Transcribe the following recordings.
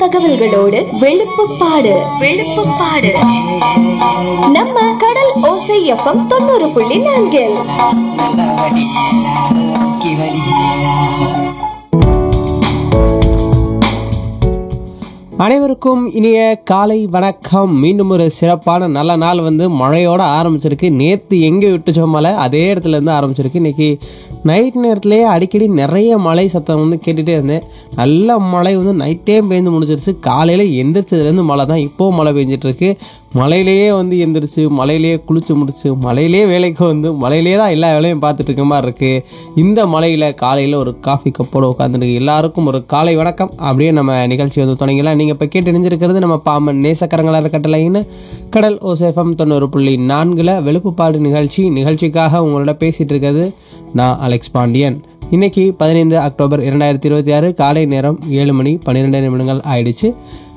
தகவல்களோடு வெளுப்புப்பாடு வெளுப்புப்பாடு நம்ம கடல் ஓசை எஃப்எம் தொண்ணூறு புள்ளி நான்கில் நல்லா வடி கி வடி அனைவருக்கும் இனிய காலை வணக்கம் மீண்டும் ஒரு சிறப்பான நல்ல நாள் வந்து மழையோட ஆரம்பிச்சிருக்கு நேற்று எங்கே விட்டுச்சோ மழை அதே இடத்துல இருந்து ஆரம்பிச்சிருக்கு இன்னைக்கு நைட் நேரத்துலேயே அடிக்கடி நிறைய மழை சத்தம் வந்து கேட்டுகிட்டே இருந்தேன் நல்ல மழை வந்து நைட்டே பெய்ந்து முடிஞ்சிருச்சு காலையில் எந்திரிச்சதுலேருந்து மழை தான் இப்போவும் மழை பெஞ்சிட்டு இருக்கு மழையிலேயே வந்து எந்திரிச்சு மழையிலேயே குளிச்சு முடிச்சு மழையிலேயே வேலைக்கு வந்து மழையிலேயே தான் எல்லா வேலையும் பார்த்துட்டு இருக்க மாதிரி இருக்கு இந்த மழையில் காலையில் ஒரு காஃபி கப்போட உட்காந்துருக்கு எல்லாருக்கும் ஒரு காலை வணக்கம் அப்படியே நம்ம நிகழ்ச்சி வந்து தொடங்கலாம் நீங்கள் இப்போ கேட்டு இணைஞ்சிருக்கிறது நம்ம பாமன் நேசக்கரங்களாக கட்டளைன்னு கடல் ஓசேஃபம் தொண்ணூறு புள்ளி நான்கில் வெளுப்புப்பாடு நிகழ்ச்சி நிகழ்ச்சிக்காக உங்களோட பேசிகிட்டு இருக்கிறது நான் அலெக்ஸ் பாண்டியன் இன்னைக்கு பதினைந்து அக்டோபர் இரண்டாயிரத்தி இருபத்தி ஆறு காலை நேரம் ஏழு மணி பன்னிரெண்டு நிமிடங்கள் ஆயிடுச்சு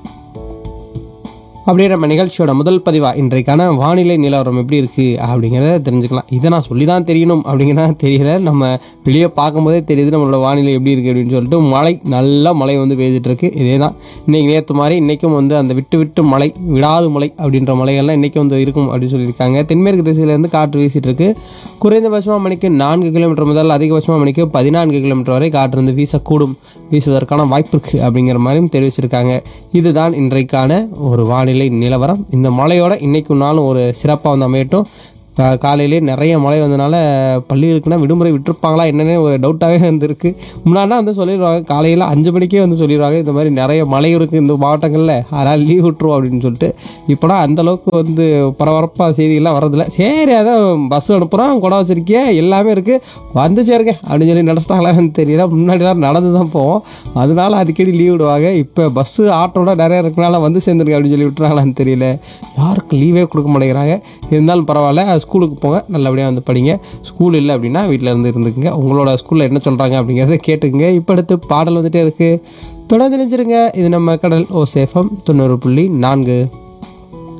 அப்படியே நம்ம நிகழ்ச்சியோட முதல் பதிவா இன்றைக்கான வானிலை நிலவரம் எப்படி இருக்குது அப்படிங்கிறத தெரிஞ்சுக்கலாம் இதை நான் சொல்லி தான் தெரியணும் அப்படிங்கிறத தெரியல நம்ம வெளியே பார்க்கும்போதே தெரியுது நம்மளோட வானிலை எப்படி இருக்குது அப்படின்னு சொல்லிட்டு மழை நல்ல மழை வந்து பெய்துட்டு இருக்கு இதே தான் இன்றைக்கி நேற்று மாதிரி இன்றைக்கும் வந்து அந்த விட்டு விட்டு மழை விடாது மழை அப்படின்ற மலைகள்லாம் இன்றைக்கும் வந்து இருக்கும் அப்படின்னு சொல்லியிருக்காங்க தென்மேற்கு திசையிலேருந்து காற்று வீசிட்டு இருக்கு குறைந்தபட்சமாக மணிக்கு நான்கு கிலோமீட்டர் முதல் அதிகபட்சமாக மணிக்கு பதினான்கு கிலோமீட்டர் வரை காற்று வந்து வீசக்கூடும் வீசுவதற்கான வாய்ப்பு இருக்குது அப்படிங்கிற மாதிரியும் தெரிவிச்சிருக்காங்க இதுதான் இன்றைக்கான ஒரு வானிலை நிலவரம் இந்த மழையோட இன்னைக்கு நாளும் ஒரு சிறப்பாக வந்து அமையட்டும் கா- காலையிலே நிறைய மழை வந்தனால பள்ளிகளுக்குனா விடுமுறை விட்டுருப்பாங்களா என்னன்னே ஒரு டவுட்டாகவே வந்துருக்கு முன்னாடினா வந்து சொல்லிடுவாங்க காலையில் அஞ்சு மணிக்கே வந்து சொல்லிடுவாங்க இந்த மாதிரி நிறைய மழை இருக்குது இந்த மாவட்டங்களில் அதனால் லீவ் விட்டுருவோம் அப்படின்னு சொல்லிட்டு இப்போனா அந்த அளவுக்கு வந்து பரபரப்பாக செய்திகள்லாம் வரதில்ல சரி அதான் பஸ் அனுப்புகிறோம் குடம் வச்சிருக்கிய எல்லாமே இருக்குது வந்து சேருங்க அப்படின்னு சொல்லி நடத்துட்டாங்களான்னு தெரியல முன்னாடிலாம் நடந்து தான் போவோம் அதனால அடிக்கடி லீவ் விடுவாங்க இப்போ பஸ்ஸு ஆட்டோட நிறைய இருக்கனால வந்து சேர்ந்துருங்க அப்படின்னு சொல்லி விட்டுறாங்களான்னு தெரியல யாருக்கு லீவே கொடுக்க மாட்டேங்கிறாங்க இருந்தாலும் பரவாயில்ல ஸ்கூலுக்கு போங்க நல்லபடியாக வந்து படிங்க ஸ்கூல் இல்லை அப்படின்னா வீட்டில் இருந்து இருந்துக்குங்க உங்களோட ஸ்கூலில் என்ன சொல்கிறாங்க அப்படிங்கிறத கேட்டுக்குங்க இப்போ அடுத்து பாடல் வந்துட்டே இருக்குது தொடர்ந்து நினைச்சிருங்க இது நம்ம கடல் ஓ சேஃபம் தொண்ணூறு புள்ளி நான்கு